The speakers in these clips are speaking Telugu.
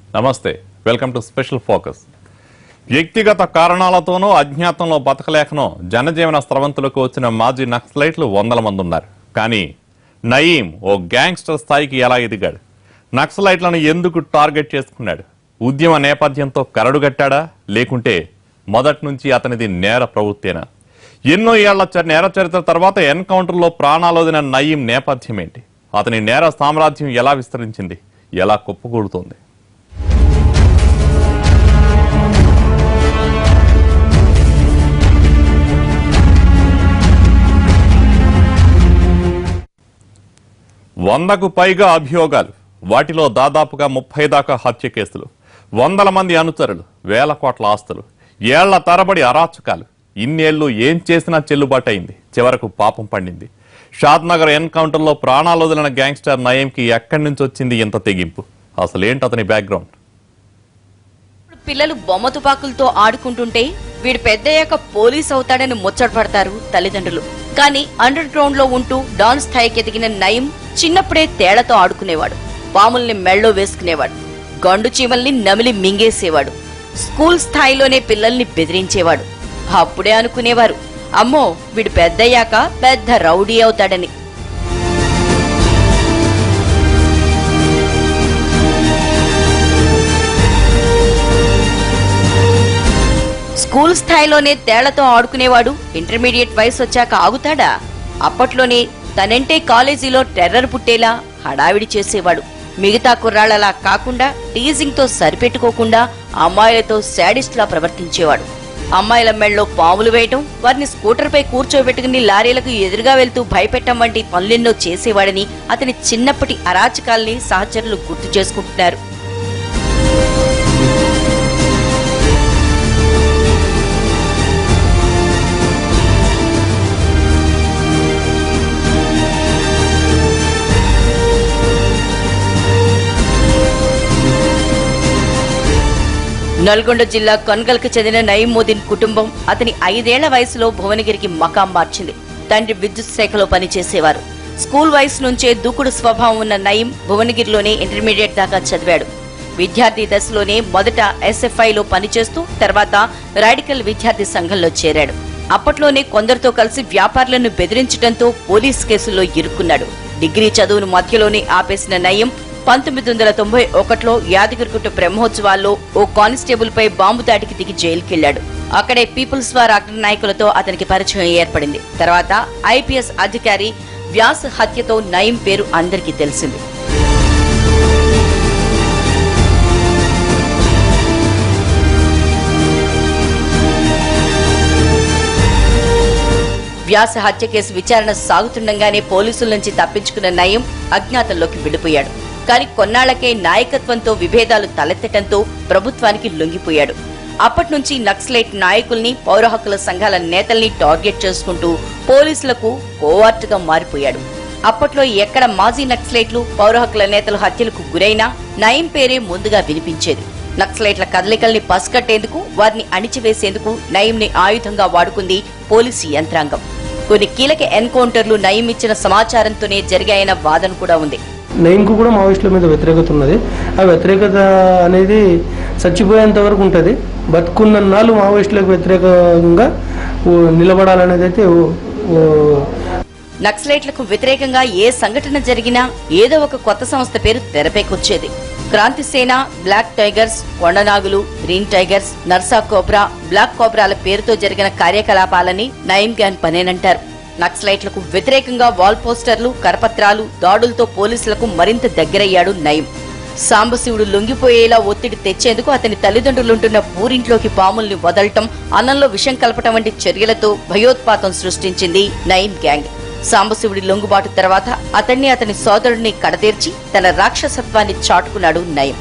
నమస్తే వెల్కమ్ టు స్పెషల్ ఫోకస్ వ్యక్తిగత కారణాలతోనో అజ్ఞాతంలో బతకలేకనో జనజీవన స్రవంతులకు వచ్చిన మాజీ నక్సలైట్లు వందల మంది ఉన్నారు కానీ నయీం ఓ గ్యాంగ్స్టర్ స్థాయికి ఎలా ఎదిగాడు నక్సలైట్లను ఎందుకు టార్గెట్ చేసుకున్నాడు ఉద్యమ నేపథ్యంతో కరడుగట్టాడా లేకుంటే మొదటి నుంచి అతనిది నేర ప్రవృత్తేనా ఎన్నో ఏళ్ల చ- నేర చరిత్ర తర్వాత ఎన్కౌంటర్లో ప్రాణాలొదిన నయీం నేపథ్యం ఏంటి అతని నేర సామ్రాజ్యం ఎలా విస్తరించింది ఎలా కుప్పకూడుతోంది వందకు పైగా అభియోగాలు వాటిలో దాదాపుగా ముప్పై దాకా హత్య కేసులు వందల మంది అనుచరులు వేల కోట్ల ఆస్తులు ఏళ్ల తరబడి అరాచకాలు ఇన్నేళ్లు ఏం చేసినా చెల్లుబాటు అయింది చివరకు పాపం పండింది షాద్ నగర్ ఎన్కౌంటర్లో ప్రాణాలు వదిలిన గ్యాంగ్స్టర్ నయంకి ఎక్కడి నుంచి వచ్చింది ఇంత తెగింపు అసలేంటి అతని బ్యాక్గ్రౌండ్ పిల్లలు బొమ్మ తుపాకులతో ఆడుకుంటుంటే వీడు పెద్దయ్యాక పోలీస్ అవుతాడని ముచ్చటపడతారు తల్లిదండ్రులు కానీ అండర్ గ్రౌండ్ లో ఉంటూ డాన్ స్థాయికి ఎదిగిన నయం చిన్నప్పుడే తేళ్లతో ఆడుకునేవాడు పాముల్ని మెళ్ళో వేసుకునేవాడు గండు చీమల్ని నమిలి మింగేసేవాడు స్కూల్ స్థాయిలోనే పిల్లల్ని బెదిరించేవాడు అప్పుడే అనుకునేవారు అమ్మో వీడు పెద్దయ్యాక పెద్ద రౌడీ అవుతాడని స్కూల్ స్థాయిలోనే తేళ్లతో ఆడుకునేవాడు ఇంటర్మీడియట్ వయసు వచ్చాక ఆగుతాడా అప్పట్లోనే తనంటే కాలేజీలో టెర్రర్ పుట్టేలా హడావిడి చేసేవాడు మిగతా కుర్రాళ్ళలా కాకుండా టీజింగ్ తో సరిపెట్టుకోకుండా అమ్మాయిలతో శాడిస్ట్ లా ప్రవర్తించేవాడు అమ్మాయిల మెళ్ళలో పాములు వేయటం వారిని స్కూటర్ పై కూర్చోబెట్టుకుని లారీలకు ఎదురుగా వెళ్తూ భయపెట్టం వంటి పనులెన్నో చేసేవాడని అతని చిన్నప్పటి అరాచకాల్ని సహచరులు గుర్తు చేసుకుంటున్నారు నల్గొండ జిల్లా కొన్గల్కు చెందిన నయీముద్దీన్ కుటుంబం అతని ఐదేళ్ల వయసులో భువనగిరికి మకాం మార్చింది తండ్రి విద్యుత్ శాఖలో పనిచేసేవారు స్కూల్ వయసు నుంచే దూకుడు స్వభావం ఉన్న నయీం భువనగిరిలోనే ఇంటర్మీడియట్ దాకా చదివాడు విద్యార్థి దశలోనే మొదట ఎస్ఎఫ్ఐలో పనిచేస్తూ తర్వాత రాడికల్ విద్యార్థి సంఘంలో చేరాడు అప్పట్లోనే కొందరితో కలిసి వ్యాపారులను బెదిరించడంతో పోలీస్ కేసుల్లో ఇరుక్కున్నాడు డిగ్రీ చదువును మధ్యలోనే ఆపేసిన నయం పంతొమ్మిది వందల తొంభై ఒకటిలో యాదగిరిగుట్ట బ్రహ్మోత్సవాల్లో ఓ కానిస్టేబుల్ పై బాంబు దాడికి దిగి జైలుకెళ్లాడు అక్కడే పీపుల్స్ వార్ అగ్ర నాయకులతో అతనికి పరిచయం ఏర్పడింది తర్వాత ఐపీఎస్ అధికారి వ్యాస్ హత్యతో నయం పేరు అందరికీ తెలిసింది వ్యాస హత్య కేసు విచారణ సాగుతుండగానే పోలీసుల నుంచి తప్పించుకున్న నయం అజ్ఞాతంలోకి విడిపోయాడు కానీ కొన్నాళ్లకే నాయకత్వంతో విభేదాలు తలెత్తటంతో ప్రభుత్వానికి లొంగిపోయాడు అప్పటి నుంచి నక్సలైట్ నాయకుల్ని పౌర హక్కుల సంఘాల నేతల్ని టార్గెట్ చేసుకుంటూ పోలీసులకు కోవార్టుగా మారిపోయాడు అప్పట్లో ఎక్కడ మాజీ నక్సలైట్లు పౌర హక్కుల నేతలు హత్యలకు గురైనా నయం పేరే ముందుగా వినిపించేది నక్సలైట్ల కదలికల్ని పసికట్టేందుకు వారిని అణిచివేసేందుకు నయంని ఆయుధంగా వాడుకుంది పోలీసు యంత్రాంగం కొన్ని కీలక ఎన్కౌంటర్లు నయం ఇచ్చిన సమాచారంతోనే జరిగాయన్న వాదన కూడా ఉంది నయంకు కూడా మావోయిస్టుల మీద వ్యతిరేకత ఉన్నది ఆ వ్యతిరేకత అనేది చచ్చిపోయేంత వరకు ఉంటుంది బతుకున్న నాళ్ళు మావోయిస్టులకు వ్యతిరేకంగా ఓ నిలబడాలనేది అయితే ఓ- ఓ నక్సలైట్లకు వ్యతిరేకంగా ఏ సంఘటన జరిగినా ఏదో ఒక కొత్త సంస్థ పేరు తెరపైకొచ్చేది క్రాంతి సేన బ్లాక్ టైగర్స్ కొండనాగులు గ్రీన్ టైగర్స్ నర్సా కోబ్రా బ్లాక్ కోబ్రాల పేరుతో జరిగిన కార్యకలాపాలని నయం గ్యాంగ్ పనేనంటారు నక్సలైట్లకు వ్యతిరేకంగా వాల్ పోస్టర్లు కరపత్రాలు దాడులతో పోలీసులకు మరింత దగ్గరయ్యాడు నయం సాంబశివుడు లొంగిపోయేలా ఒత్తిడి తెచ్చేందుకు అతని తల్లిదండ్రులుంటున్న ఊరింట్లోకి పాముల్ని వదలటం అన్నంలో విషం కలపటం వంటి చర్యలతో భయోత్పాతం సృష్టించింది నయీం గ్యాంగ్ సాంబశివుడి లొంగుబాటు తర్వాత అతన్ని అతని సోదరుడిని కడతీర్చి తన రాక్షసత్వాన్ని చాటుకున్నాడు నయం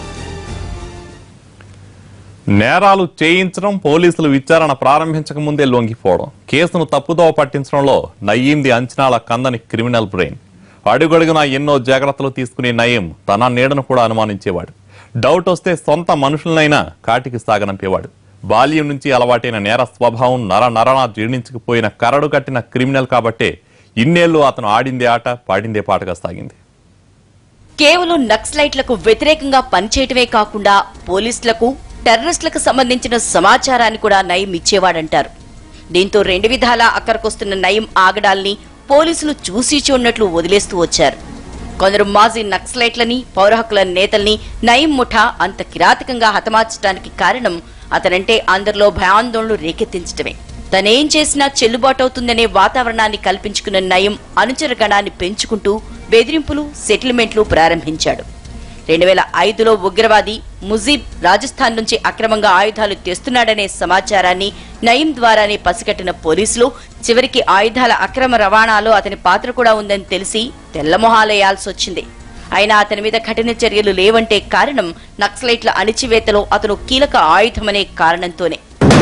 నేరాలు చేయించడం పోలీసులు విచారణ ప్రారంభించక ముందే లొంగిపోవడం కేసును తప్పుదోవ పట్టించడంలో నయీంది అంచనాల కందని క్రిమినల్ బ్రెయిన్ అడుగడుగునా ఎన్నో జాగ్రత్తలు తీసుకునే నయీం తన నీడను కూడా అనుమానించేవాడు డౌట్ వస్తే సొంత మనుషులనైనా కాటికి సాగనంపేవాడు బాల్యం నుంచి అలవాటైన నేర స్వభావం నర నరణ జీర్ణించుకుపోయిన కరడు కట్టిన క్రిమినల్ కాబట్టే ఇన్నేళ్లు అతను ఆడిందే ఆట పాడిందే పాటగా సాగింది కేవలం నక్సలైట్లకు వ్యతిరేకంగా పనిచేయటమే కాకుండా పోలీసులకు టెర్రరిస్టులకు సంబంధించిన సమాచారాన్ని కూడా నయం ఇచ్చేవాడంటారు దీంతో రెండు విధాలా అక్కడికొస్తున్న నయం ఆగడాల్ని పోలీసులు చూసి చూడనట్లు వదిలేస్తూ వచ్చారు కొందరు మాజీ నక్సలైట్లని పౌర హక్కుల నేతల్ని నయం ముఠా అంత కిరాతకంగా హతమార్చడానికి కారణం అతనంటే అందరిలో భయాందోళనలు రేకెత్తించటమే తనేం చేసినా చెల్లుబాటు అవుతుందనే వాతావరణాన్ని కల్పించుకున్న నయం అనుచర గణాన్ని పెంచుకుంటూ బెదిరింపులు సెటిల్మెంట్లు ప్రారంభించాడు రెండు వేల ఐదులో ఉగ్రవాది ముజీబ్ రాజస్థాన్ నుంచి అక్రమంగా ఆయుధాలు తెస్తున్నాడనే సమాచారాన్ని నయీం ద్వారానే పసిగట్టిన పోలీసులు చివరికి ఆయుధాల అక్రమ రవాణాలో అతని పాత్ర కూడా ఉందని తెలిసి తెల్లమొహాలేయాల్సి వచ్చింది అయినా అతని మీద కఠిన చర్యలు లేవంటే కారణం నక్సలైట్ల అణిచివేతలో అతను కీలక ఆయుధమనే కారణంతోనే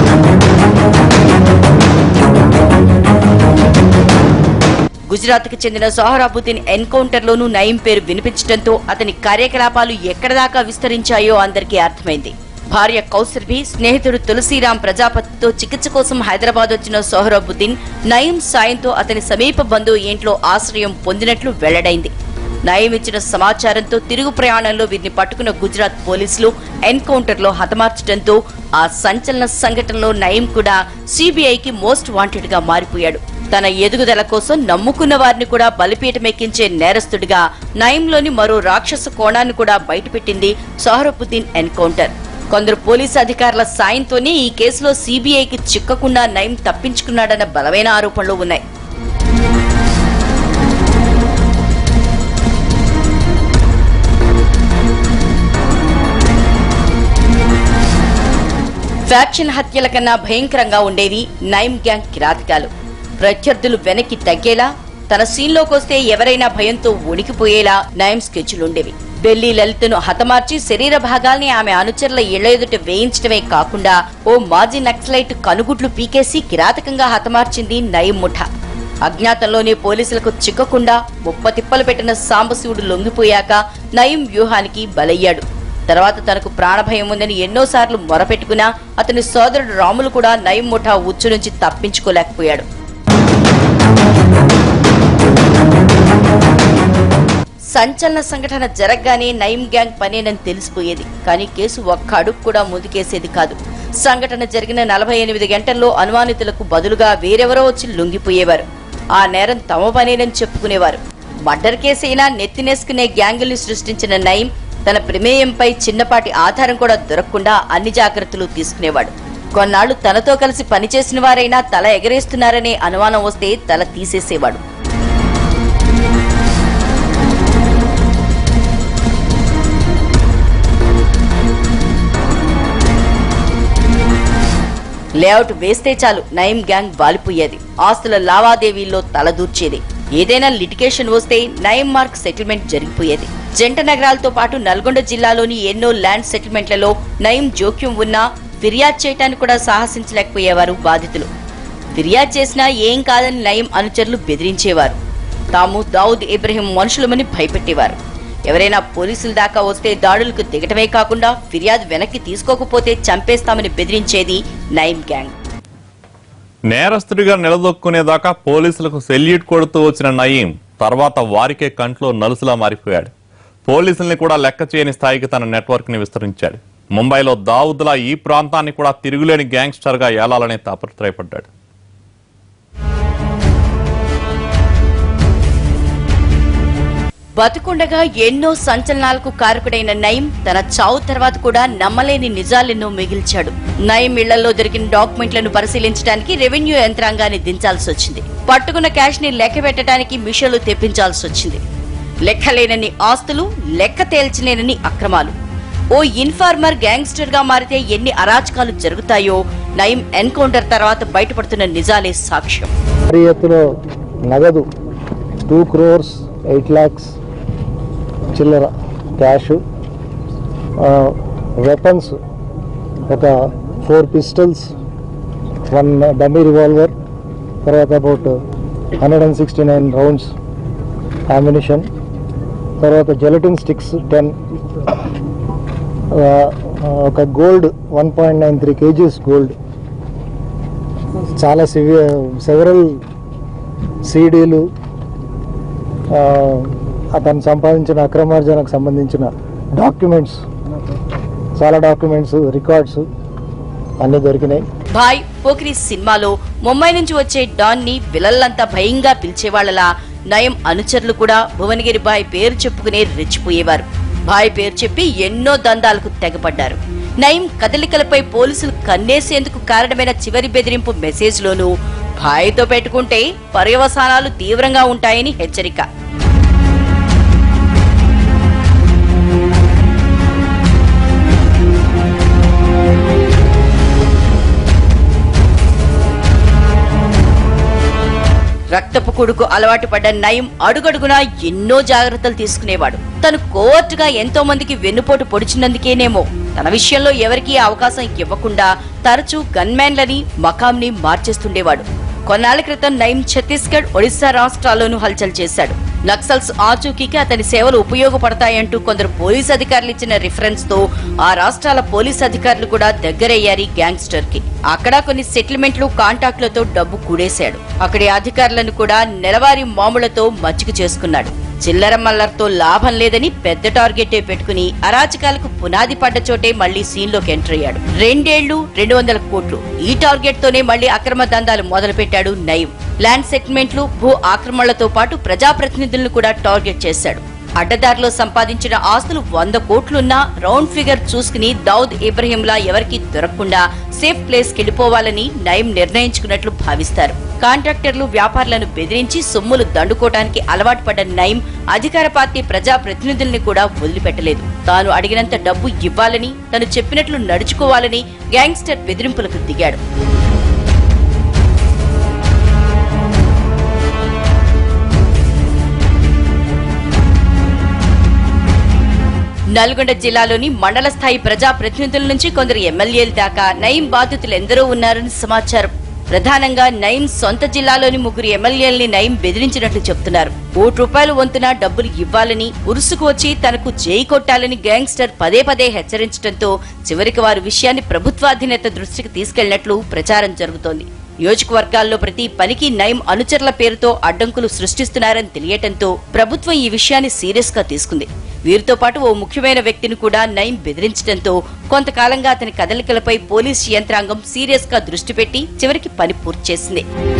గుజరాత్కు చెందిన సోహరాబుద్దీన్ ఎన్కౌంటర్ లోనూ నయీం పేరు వినిపించడంతో అతని కార్యకలాపాలు ఎక్కడ దాకా విస్తరించాయో అందరికీ అర్థమైంది భార్య కౌసర్భి స్నేహితుడు తులసీరాం ప్రజాపతితో చికిత్స కోసం హైదరాబాద్ వచ్చిన సోహరాబుద్దీన్ నయీం సాయంతో అతని సమీప బంధువు ఇంట్లో ఆశ్రయం పొందినట్లు వెల్లడైంది నయం ఇచ్చిన సమాచారంతో తిరుగు ప్రయాణంలో వీరిని పట్టుకున్న గుజరాత్ పోలీసులు ఎన్కౌంటర్ లో హతమార్చడంతో ఆ సంచలన సంఘటనలో నయీం కూడా సిబిఐకి మోస్ట్ వాంటెడ్ గా మారిపోయాడు తన ఎదుగుదల కోసం నమ్ముకున్న వారిని కూడా బలిపీఠమెక్కించే నేరస్తుడిగా నయంలోని మరో రాక్షస కోణాన్ని కూడా బయటపెట్టింది సోహరబుద్దీన్ ఎన్కౌంటర్ కొందరు పోలీసు అధికారుల సాయంతోనే ఈ కేసులో సిబిఐకి చిక్కకుండా నయం తప్పించుకున్నాడన్న బలమైన ఆరోపణలు ఉన్నాయి ఫ్యాక్షన్ హత్యల కన్నా భయంకరంగా ఉండేవి నైమ్ గ్యాంగ్ కిరాతకాలు ప్రత్యర్థులు వెనక్కి తగ్గేలా తన సీన్లోకి వస్తే ఎవరైనా భయంతో ఉనికిపోయేలా నయం స్కెచ్లుండేవి ఢిల్లీ లలితను హతమార్చి శరీర భాగాల్ని ఆమె అనుచరుల ఇళ్ల ఎదుట వేయించడమే కాకుండా ఓ మాజీ నక్సలైట్ కనుగుడ్లు పీకేసి కిరాతకంగా హతమార్చింది నయం ముఠా అజ్ఞాతంలోనే పోలీసులకు చిక్కకుండా ముప్పతిప్పలు పెట్టిన సాంబశివుడు లొంగిపోయాక నయం వ్యూహానికి బలయ్యాడు తర్వాత తనకు ప్రాణభయం ఉందని ఎన్నోసార్లు మొరపెట్టుకున్నా అతని సోదరుడు రాములు కూడా నయం ముఠా ఉచ్చు నుంచి తప్పించుకోలేకపోయాడు సంచలన సంఘటన జరగగానే నయం గ్యాంగ్ పనేనని తెలిసిపోయేది కానీ కేసు ఒక్క అడుగు కూడా ముందుకేసేది కాదు సంఘటన జరిగిన నలభై ఎనిమిది గంటల్లో అనుమానితులకు బదులుగా వేరెవరో వచ్చి లొంగిపోయేవారు ఆ నేరం తమ పనేనని చెప్పుకునేవారు మర్డర్ కేసైనా నెత్తినేసుకునే గ్యాంగుల్ని సృష్టించిన నయం తన ప్రమేయంపై చిన్నపాటి ఆధారం కూడా దొరకకుండా అన్ని జాగ్రత్తలు తీసుకునేవాడు కొన్నాళ్లు తనతో కలిసి పనిచేసిన వారైనా తల ఎగరేస్తున్నారనే అనుమానం వస్తే తల తీసేసేవాడు లేఅవుట్ వేస్తే చాలు నయం గ్యాంగ్ వాలిపోయేది ఆస్తుల లావాదేవీల్లో తలదూర్చేది ఏదైనా లిటికేషన్ వస్తే నయం మార్క్ సెటిల్మెంట్ జరిగిపోయేది జంట నగరాలతో పాటు నల్గొండ జిల్లాలోని ఎన్నో ల్యాండ్ సెటిల్మెంట్లలో నయం జోక్యం ఉన్నా ఫిర్యాదు చేయటానికి కూడా సాహసించలేకపోయేవారు బాధితులు ఫిర్యాదు చేసినా ఏం కాదని నయం అనుచరులు బెదిరించేవారు తాము దావుద్ ఇబ్రహీం మనుషులమని భయపెట్టేవారు ఎవరైనా పోలీసుల దాకా వస్తే దాడులకు దిగటమే కాకుండా ఫిర్యాదు వెనక్కి తీసుకోకపోతే చంపేస్తామని బెదిరించేది నైమ్ గ్యాంగ్ నేరస్తుడిగా నిలదొక్కునేదాకా పోలీసులకు సెల్యూట్ కొడుతూ వచ్చిన నయీం తర్వాత వారికే కంట్లో నలుసులా మారిపోయాడు పోలీసుల్ని కూడా లెక్క చేయని స్థాయికి తన నెట్వర్క్ ని విస్తరించాడు ముంబైలో దావుద్లా ఈ ప్రాంతాన్ని కూడా తిరుగులేని గ్యాంగ్స్టర్ గా ఏలాలనే తాపత్రయపడ్డాడు బతుకుండగా ఎన్నో సంచలనాలకు కారకుడైన నయీం తన చావు తర్వాత కూడా నమ్మలేని నిజాలెన్నో మిగిల్చాడు నయీం ఇళ్లలో దొరికిన డాక్యుమెంట్లను పరిశీలించడానికి రెవెన్యూ యంత్రాంగాన్ని దించాల్సి వచ్చింది పట్టుకున్న క్యాష్ ని లెక్క పెట్టడానికి మిషన్లు తెప్పించాల్సి వచ్చింది లెక్కలేనని ఆస్తులు లెక్క తేల్చలేనని అక్రమాలు ఓ ఇన్ఫార్మర్ గ్యాంగ్స్టర్ గా మారితే ఎన్ని అరాచకాలు జరుగుతాయో నయీం ఎన్కౌంటర్ తర్వాత బయటపడుతున్న నిజాలే సాక్ష్యం భారీ ఎత్తులో నగదు టూ క్రోర్స్ ఎయిట్ ల్యాక్స్ చిల్లర క్యాష్ వెపన్స్ ఒక four pistols one dummy revolver తర్వాత about hundred and sixty nine rounds ammunition తర్వాత జెలటిన్ స్టిక్స్ టెన్ ఒక gold one point nine three kgs gold చాలా సివియర్ సెవరల్ సీడీలు అతను సంపాదించిన అక్రమార్జనకు సంబంధించిన డాక్యుమెంట్స్ చాలా డాక్యుమెంట్స్ రికార్డ్స్ అన్నీ దొరికినాయి భాయ్ పోకిరి సినిమాలో ముంబై నుంచి వచ్చే డాన్ ని విలల్లంతా భయంగా పిలిచేవాళ్లలా నయం అనుచరులు కూడా భువనగిరి భాయ్ పేరు చెప్పుకునే రెచ్చిపోయేవారు భాయ్ పేరు చెప్పి ఎన్నో దందాలకు తెగపడ్డారు నయం కదలికలపై పోలీసులు కన్నేసేందుకు కారణమైన చివరి బెదిరింపు మెసేజ్ లోనూ భాయ్తో పెట్టుకుంటే పర్యవసానాలు తీవ్రంగా ఉంటాయని హెచ్చరిక రక్తపు కొడుకు అలవాటు పడ్డ నయం అడుగడుగునా ఎన్నో జాగ్రత్తలు తీసుకునేవాడు తను కోర్టుగా ఎంతో మందికి వెన్నుపోటు పొడిచినందుకేనేమో తన విషయంలో ఎవరికీ అవకాశం ఇవ్వకుండా తరచూ గన్మ్యాన్లని మకాంని మార్చేస్తుండేవాడు కొన్నాళ్ల క్రితం నయం ఛత్తీస్గఢ్ ఒడిశా రాష్ట్రాల్లోనూ హల్చల్ చేశాడు నక్సల్స్ ఆచూకీకి అతని సేవలు ఉపయోగపడతాయంటూ కొందరు పోలీస్ అధికారులు ఇచ్చిన రిఫరెన్స్ తో ఆ రాష్ట్రాల పోలీస్ అధికారులు కూడా దగ్గరయ్యారు గ్యాంగ్స్టర్ కి అక్కడ కొన్ని సెటిల్మెంట్లు కాంటాక్ట్లతో డబ్బు కూడేశాడు అక్కడి అధికారులను కూడా నెలవారీ మామూలతో మచ్చిక చేసుకున్నాడు చిల్లర మల్లర్తో లాభం లేదని పెద్ద టార్గెటే పెట్టుకుని అరాచకాలకు పునాది పడ్డ చోటే మళ్లీ సీన్ లోకి ఎంటర్ అయ్యాడు రెండేళ్లు రెండు వందల కోట్లు ఈ టార్గెట్ తోనే మళ్లీ అక్రమ దందాలు మొదలుపెట్టాడు నయం ల్యాండ్ సెటిల్మెంట్లు భూ ఆక్రమణలతో పాటు ప్రజాప్రతినిధులను కూడా టార్గెట్ చేశాడు అడ్డదారిలో సంపాదించిన ఆస్తులు వంద కోట్లున్నా రౌండ్ ఫిగర్ చూసుకుని దౌద్ ఇబ్రహీంలా ఎవరికీ దొరకకుండా సేఫ్ ప్లేస్ కెళ్లిపోవాలని నయం నిర్ణయించుకున్నట్లు భావిస్తారు కాంట్రాక్టర్లు వ్యాపారులను బెదిరించి సొమ్ములు దండుకోవడానికి అలవాటు పడ్డ నయం అధికార పార్టీ ప్రజా ప్రతినిధుల్ని కూడా వదిలిపెట్టలేదు తాను అడిగినంత డబ్బు ఇవ్వాలని తను చెప్పినట్లు నడుచుకోవాలని గ్యాంగ్స్టర్ బెదిరింపులకు దిగాడు నల్గొండ జిల్లాలోని మండల స్థాయి ప్రజా ప్రతినిధుల నుంచి కొందరు ఎమ్మెల్యేల దాకా నయం బాధితులు ఎందరో ఉన్నారని సమాచారం ప్రధానంగా నయం సొంత జిల్లాలోని ముగ్గురు ఎమ్మెల్యేల్ని నయం బెదిరించినట్లు చెప్తున్నారు కోటి రూపాయలు వంతున డబ్బులు ఇవ్వాలని ఉరుసుకు వచ్చి తనకు జై కొట్టాలని గ్యాంగ్స్టర్ పదే పదే హెచ్చరించడంతో చివరికి వారు విషయాన్ని ప్రభుత్వాధినేత దృష్టికి తీసుకెళ్లినట్లు ప్రచారం జరుగుతోంది నియోజకవర్గాల్లో ప్రతి పనికి నయం అనుచరుల పేరుతో అడ్డంకులు సృష్టిస్తున్నారని తెలియటంతో ప్రభుత్వం ఈ విషయాన్ని సీరియస్ గా తీసుకుంది వీరితో పాటు ఓ ముఖ్యమైన వ్యక్తిని కూడా నయం బెదిరించడంతో కొంతకాలంగా అతని కదలికలపై పోలీస్ యంత్రాంగం సీరియస్ గా దృష్టి పెట్టి చివరికి పని పూర్తి చేసింది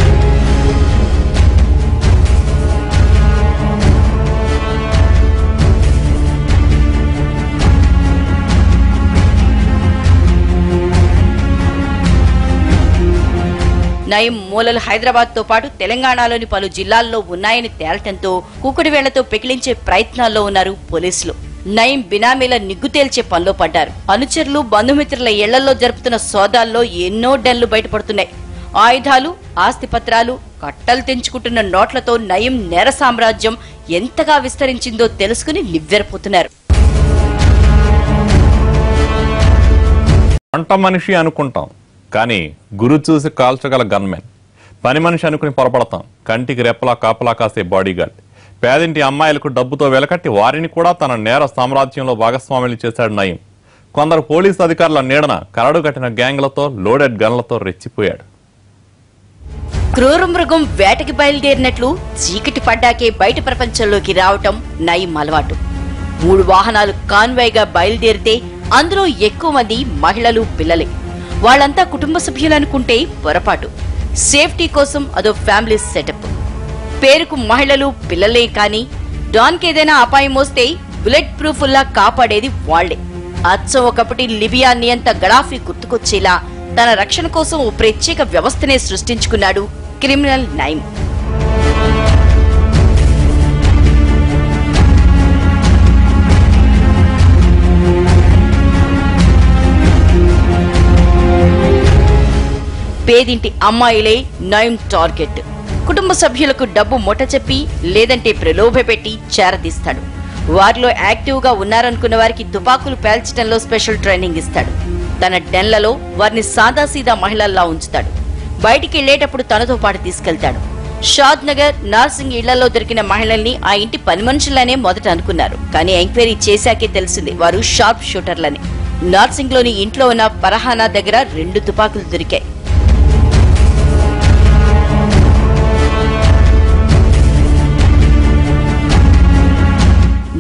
నయం మూలలు హైదరాబాద్ తో పాటు తెలంగాణలోని పలు జిల్లాల్లో ఉన్నాయని తేలటంతో కూకుడివేళ్లతో పెకిలించే ప్రయత్నాల్లో ఉన్నారు పోలీసులు నయం బినామీల నిగ్గు తేల్చే పనిలో పడ్డారు అనుచరులు బంధుమిత్రుల ఇళ్లలో జరుపుతున్న సోదాల్లో ఎన్నో డెన్లు బయటపడుతున్నాయి ఆయుధాలు ఆస్తిపత్రాలు కట్టలు తెంచుకుంటున్న నోట్లతో నయం నేర సామ్రాజ్యం ఎంతగా విస్తరించిందో తెలుసుకుని నివ్వెరపోతున్నారు వంట మనిషి అనుకుంటాం కానీ గురు చూసి కాల్చగల గన్మెన్ పని మనిషి అనుకుని పొరపడతాం కంటికి రెప్పలా కాపలా కాసే బాడీగార్డ్ పేదింటి అమ్మాయిలకు డబ్బుతో వెలకట్టి వారిని కూడా తన నేర సామ్రాజ్యంలో భాగస్వాములు చేశాడు నయం కొందరు పోలీసు అధికారుల నీడన కరడు కట్టిన గ్యాంగ్లతో లోడెడ్ గన్లతో రెచ్చిపోయాడు క్రూర మృగం వేటకి బయలుదేరినట్లు చీకటి పడ్డాకే బయట ప్రపంచంలోకి రావటం నయం అలవాటు మూడు వాహనాలు కాన్వాయ్గా బయలుదేరితే అందులో ఎక్కువ మంది మహిళలు పిల్లలే వాళ్ళంతా కుటుంబ సభ్యులనుకుంటే పొరపాటు సేఫ్టీ కోసం అదో ఫ్యామిలీ సెటప్ పేరుకు మహిళలు పిల్లలే కాని డాన్కి ఏదైనా అపాయం వస్తే బుల్లెట్ ప్రూఫ్లా కాపాడేది వాళ్లే అచ్చం ఒకప్పటి లిబియా నియంత గడాఫీ గుర్తుకొచ్చేలా తన రక్షణ కోసం ఓ ప్రత్యేక వ్యవస్థనే సృష్టించుకున్నాడు క్రిమినల్ నైమ్ పేదింటి అమ్మాయిలే నయం టార్గెట్ కుటుంబ సభ్యులకు డబ్బు ముఠ చెప్పి లేదంటే ప్రలోభపెట్టి చేరదీస్తాడు వారిలో యాక్టివ్ గా ఉన్నారనుకున్న వారికి తుపాకులు పేల్చడంలో స్పెషల్ ట్రైనింగ్ ఇస్తాడు తన డెన్లలో వారిని సాదాసీదా మహిళల్లా ఉంచుతాడు బయటికి వెళ్లేటప్పుడు తనతో పాటు తీసుకెళ్తాడు షాద్ నగర్ నార్సింగ్ ఇళ్లలో దొరికిన మహిళల్ని ఆ ఇంటి పని మనుషులనే మొదట అనుకున్నారు కానీ ఎంక్వైరీ చేశాకే తెలిసింది వారు షార్ప్ షూటర్లని నార్సింగ్ లోని ఇంట్లో ఉన్న పరహానా దగ్గర రెండు తుపాకులు దొరికాయి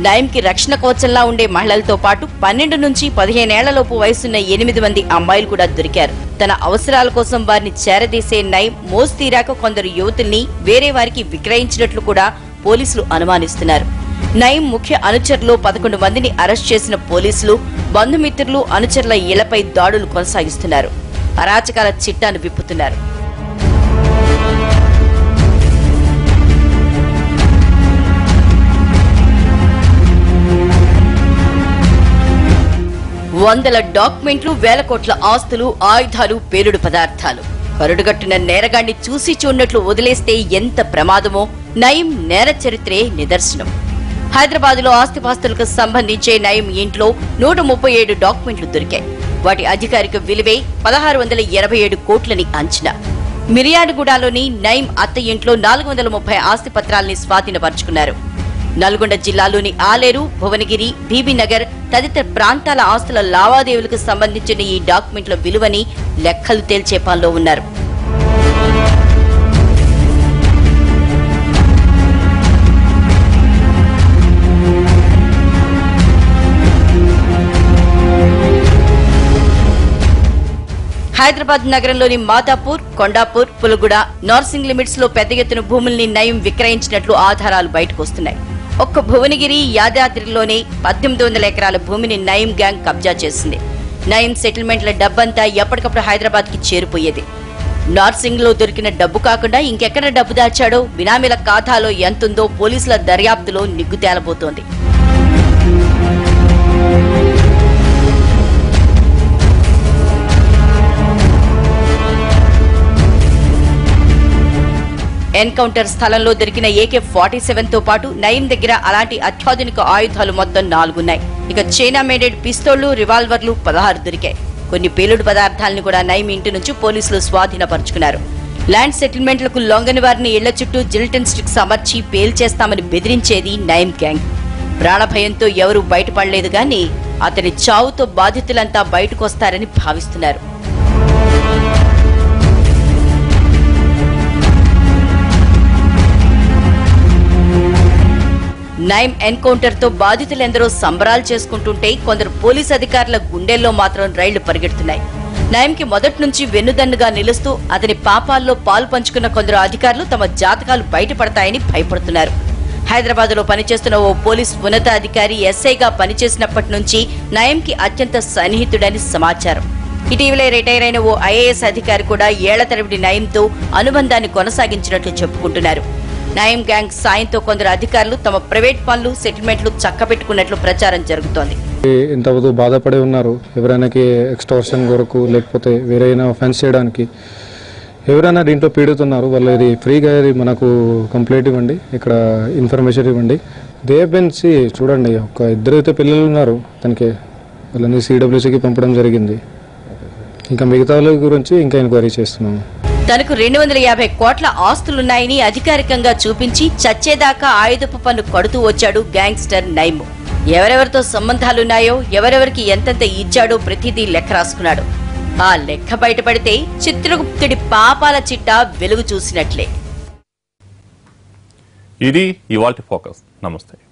నయంకి రక్షణ కవచంలా ఉండే మహిళలతో పాటు పన్నెండు నుంచి పదిహేనేళ్లలోపు వయసున్న ఎనిమిది మంది అమ్మాయిలు కూడా దొరికారు తన అవసరాల కోసం వారిని చేరదీసే నయం మోసు తీరాక కొందరు యువతుల్ని వేరే వారికి విక్రయించినట్లు కూడా పోలీసులు అనుమానిస్తున్నారు నయం ముఖ్య అనుచరులు పదకొండు మందిని అరెస్ట్ చేసిన పోలీసులు బంధుమిత్రులు అనుచరుల ఇళ్లపై దాడులు కొనసాగిస్తున్నారు అరాచకాల చిట్టాను విప్పుతున్నారు వందల డాక్యుమెంట్లు వేల కోట్ల ఆస్తులు ఆయుధాలు పేలుడు పదార్థాలు కరుడుగట్టిన నేరగాన్ని చూసి చూడనట్లు వదిలేస్తే ఎంత ప్రమాదమో నయం నేర చరిత్రే నిదర్శనం హైదరాబాద్ లో ఆస్తిపాస్తులకు సంబంధించే నయం ఇంట్లో నూట ముప్పై ఏడు డాక్యుమెంట్లు దొరికాయి వాటి అధికారిక విలువే పదహారు వందల ఎనభై ఏడు కోట్లని అంచనా మిర్యాడగూడలోని నయం అత్త ఇంట్లో నాలుగు వందల ముప్పై ఆస్తి పత్రాల్ని స్వాధీనపరుచుకున్నారు నల్గొండ జిల్లాలోని ఆలేరు భువనగిరి బీబీనగర్ తదితర ప్రాంతాల ఆస్తుల లావాదేవీలకు సంబంధించిన ఈ డాక్యుమెంట్ల విలువని లెక్కలు తేల్చే పనిలో ఉన్నారు హైదరాబాద్ నగరంలోని మాదాపూర్ కొండాపూర్ పులుగుడ నార్సింగ్ లిమిట్స్ లో పెద్ద ఎత్తున భూముల్ని నయం విక్రయించినట్లు ఆధారాలు బయటకు వస్తున్నాయి ఒక్క భువనగిరి యాదాద్రిలోనే పద్దెనిమిది వందల ఎకరాల భూమిని నయం గ్యాంగ్ కబ్జా చేసింది నయం సెటిల్మెంట్ల డబ్బంతా ఎప్పటికప్పుడు హైదరాబాద్ కి చేరిపోయేది నార్సింగ్ లో దొరికిన డబ్బు కాకుండా ఇంకెక్కడ డబ్బు దాచాడో బినామీల ఖాతాలో ఎంతుందో పోలీసుల దర్యాప్తులో నిగ్గు తేలబోతోంది ఎన్కౌంటర్ స్థలంలో దొరికిన ఏకే ఫార్టీ సెవెన్ తో పాటు నయం దగ్గర అలాంటి అత్యాధునిక ఆయుధాలు మొత్తం నాలుగున్నాయి ఇక చైనా మేడెడ్ పిస్తోళ్లు రివాల్వర్లు పదహారు దొరికాయి కొన్ని పేలుడు పదార్థాలను కూడా నయం ఇంటి నుంచి పోలీసులు స్వాధీనపరుచుకున్నారు ల్యాండ్ సెటిల్మెంట్లకు లొంగని వారిని ఇళ్ల చుట్టూ జిల్టన్ స్టిక్స్ అమర్చి పేల్చేస్తామని బెదిరించేది నయం గ్యాంగ్ ప్రాణభయంతో ఎవరూ బయటపడలేదు గాని అతని చావుతో బాధితులంతా బయటకొస్తారని భావిస్తున్నారు నైమ్ ఎన్కౌంటర్ తో బాధితులెందరో సంబరాలు చేసుకుంటుంటే కొందరు పోలీస్ అధికారుల గుండెల్లో మాత్రం రైళ్లు పరిగెడుతున్నాయి నయంకి మొదటి నుంచి వెన్నుదన్నుగా నిలుస్తూ అతని పాపాల్లో పాలు పంచుకున్న కొందరు అధికారులు తమ జాతకాలు బయటపడతాయని భయపడుతున్నారు హైదరాబాద్ లో పనిచేస్తున్న ఓ పోలీస్ ఉన్నతాధికారి ఎస్ఐగా పనిచేసినప్పటి నుంచి నయంకి అత్యంత సన్నిహితుడని సమాచారం ఇటీవలే రిటైర్ అయిన ఓ ఐఏఎస్ అధికారి కూడా ఏళ్ల తరబడి నయంతో అనుబంధాన్ని కొనసాగించినట్లు చెప్పుకుంటున్నారు నయం గ్యాంగ్ సాయంతో కొందరు అధికారులు తమ ప్రైవేట్ పనులు సెటిల్మెంట్లు చక్కబెట్టుకున్నట్లు ప్రచారం జరుగుతోంది ఇంతవరకు బాధపడి ఉన్నారు ఎవరైనాకి ఎక్స్టోర్షన్ కొరకు లేకపోతే వేరైనా ఒఫెన్స్ చేయడానికి ఎవరైనా దీంట్లో పీడుతున్నారు వాళ్ళు ఇది ఫ్రీగా ఇది మనకు కంప్లీట్ ఇవ్వండి ఇక్కడ ఇన్ఫర్మేషన్ ఇవ్వండి దేపెన్సి చూడండి ఒక ఇద్దరు అయితే పిల్లలు ఉన్నారు తనకి వాళ్ళని సిడబ్ల్యూసీకి పంపడం జరిగింది ఇంకా మిగతా వాళ్ళ గురించి ఇంకా ఎంక్వైరీ చేస్తున్నాము తనకు రెండు వందల యాభై కోట్ల ఆస్తులున్నాయని అధికారికంగా చూపించి చచ్చేదాకా ఆయుధపు పన్ను కడుతూ వచ్చాడు గ్యాంగ్స్టర్ నైము ఎవరెవరితో సంబంధాలున్నాయో ఎవరెవరికి ఎంతెంత ఇచ్చాడో ప్రతిదీ లెక్క రాసుకున్నాడు ఆ లెక్క బయటపడితే చిత్రగుప్తుడి పాపాల చిట్ట వెలుగు చూసినట్లే ఇది ఇవాల్టి ఫోకస్ నమస్తే